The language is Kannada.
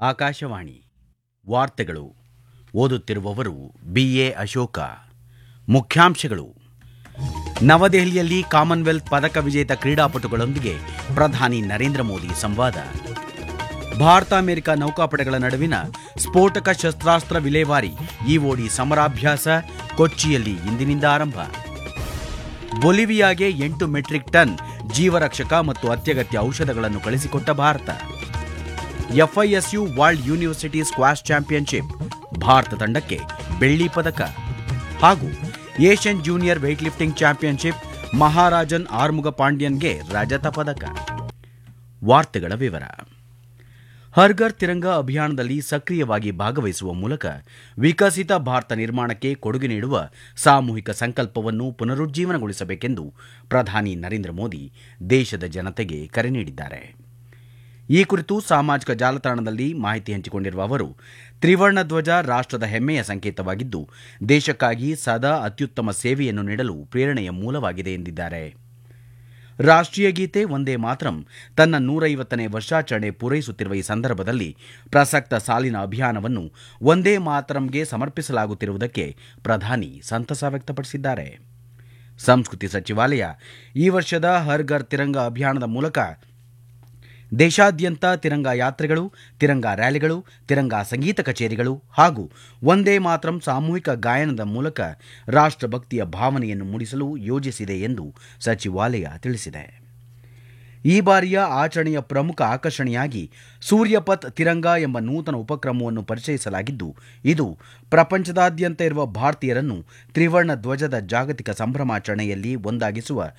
ಆಕಾಶವಾಣಿ ವಾರ್ತೆಗಳು ಓದುತ್ತಿರುವವರು ಬಿಎ ಅಶೋಕ ಮುಖ್ಯಾಂಶಗಳು ನವದೆಹಲಿಯಲ್ಲಿ ಕಾಮನ್ವೆಲ್ತ್ ಪದಕ ವಿಜೇತ ಕ್ರೀಡಾಪಟುಗಳೊಂದಿಗೆ ಪ್ರಧಾನಿ ನರೇಂದ್ರ ಮೋದಿ ಸಂವಾದ ಭಾರತ ಅಮೆರಿಕ ನೌಕಾಪಡೆಗಳ ನಡುವಿನ ಸ್ಫೋಟಕ ಶಸ್ತ್ರಾಸ್ತ್ರ ವಿಲೇವಾರಿ ಇಒಡಿ ಸಮರಾಭ್ಯಾಸ ಕೊಚ್ಚಿಯಲ್ಲಿ ಇಂದಿನಿಂದ ಆರಂಭ ಬೊಲಿವಿಯಾಗೆ ಎಂಟು ಮೆಟ್ರಿಕ್ ಟನ್ ಜೀವರಕ್ಷಕ ಮತ್ತು ಅತ್ಯಗತ್ಯ ಔಷಧಗಳನ್ನು ಕಳಿಸಿಕೊಟ್ಟ Bharata FISU world university squash championship Bharata ತಂಡಕ್ಕೆ ಬೆಳ್ಳಿ ಪದಕ ಹಾಗೂ Asian junior weightlifting championship Maharajan Arumuga ಪಾಂಡ್ಯನ್ಗೆ ರಜತ ಪದಕ ವಾರ್ತೆಗಳ ವಿವರ ಹರ್ಘರ್ ತಿರಂಗ ಅಭಿಯಾನದಲ್ಲಿ ಸಕ್ರಿಯವಾಗಿ ಭಾಗವಹಿಸುವ ಮೂಲಕ ವಿಕಸಿತ ಭಾರತ ನಿರ್ಮಾಣಕ್ಕೆ ಕೊಡುಗೆ ನೀಡುವ ಸಾಮೂಹಿಕ ಸಂಕಲ್ಪವನ್ನು ಪುನರುಜ್ಜೀವನಗೊಳಿಸಬೇಕೆಂದು ಪ್ರಧಾನಿ ನರೇಂದ್ರ ಮೋದಿ ದೇಶದ ಜನತೆಗೆ ಕರೆ ನೀಡಿದ್ದಾರೆ ಈ ಕುರಿತು ಸಾಮಾಜಿಕ ಜಾಲತಾಣದಲ್ಲಿ ಮಾಹಿತಿ ಹಂಚಿಕೊಂಡಿರುವ ಅವರು ತ್ರಿವರ್ಣ ಧ್ವಜ ರಾಷ್ಟದ ಹೆಮ್ಮೆಯ ಸಂಕೇತವಾಗಿದ್ದು ದೇಶಕ್ಕಾಗಿ ಸದಾ ಅತ್ಯುತ್ತಮ ಸೇವೆಯನ್ನು ನೀಡಲು ಪ್ರೇರಣೆಯ ಮೂಲವಾಗಿದೆ ಎಂದಿದ್ದಾರೆ ರಾಷ್ಟೀಯ ಗೀತೆ ಒಂದೇ ಮಾತರಂ ತನ್ನ ನೂರೈವತ್ತನೇ ವರ್ಷಾಚರಣೆ ಪೂರೈಸುತ್ತಿರುವ ಈ ಸಂದರ್ಭದಲ್ಲಿ ಪ್ರಸಕ್ತ ಸಾಲಿನ ಅಭಿಯಾನವನ್ನು ಒಂದೇ ಮಾತರಂಗೆ ಸಮರ್ಪಿಸಲಾಗುತ್ತಿರುವುದಕ್ಕೆ ಪ್ರಧಾನಿ ಸಂತಸ ವ್ಯಕ್ತಪಡಿಸಿದ್ದಾರೆ ಸಂಸ್ಕೃತಿ ಸಚಿವಾಲಯ ಈ ವರ್ಷದ ಹರ್ ಘರ್ ತಿರಂಗ ಅಭಿಯಾನದ ಮೂಲಕ ದೇಶಾದ್ಯಂತ ತಿರಂಗ ಯಾತ್ರೆಗಳು ತಿರಂಗ ರ್ಯಾಲಿಗಳು ತಿರಂಗ ಸಂಗೀತ ಕಚೇರಿಗಳು ಹಾಗೂ ಒಂದೇ ಮಾತರಂ ಸಾಮೂಹಿಕ ಗಾಯನದ ಮೂಲಕ ರಾಷ್ಟಭಕ್ತಿಯ ಭಾವನೆಯನ್ನು ಮೂಡಿಸಲು ಯೋಜಿಸಿದೆ ಎಂದು ಸಚಿವಾಲಯ ತಿಳಿಸಿದೆ ಈ ಬಾರಿಯ ಆಚರಣೆಯ ಪ್ರಮುಖ ಆಕರ್ಷಣೆಯಾಗಿ ಸೂರ್ಯಪಥ್ ತಿರಂಗ ಎಂಬ ನೂತನ ಉಪಕ್ರಮವನ್ನು ಪರಿಚಯಿಸಲಾಗಿದ್ದು ಇದು ಪ್ರಪಂಚದಾದ್ಯಂತ ಇರುವ ಭಾರತೀಯರನ್ನು ತ್ರಿವರ್ಣ ಧ್ವಜದ ಜಾಗತಿಕ ಸಂಭ್ರಮಾಚರಣೆಯಲ್ಲಿ ಒಂದಾಗಿಸುವ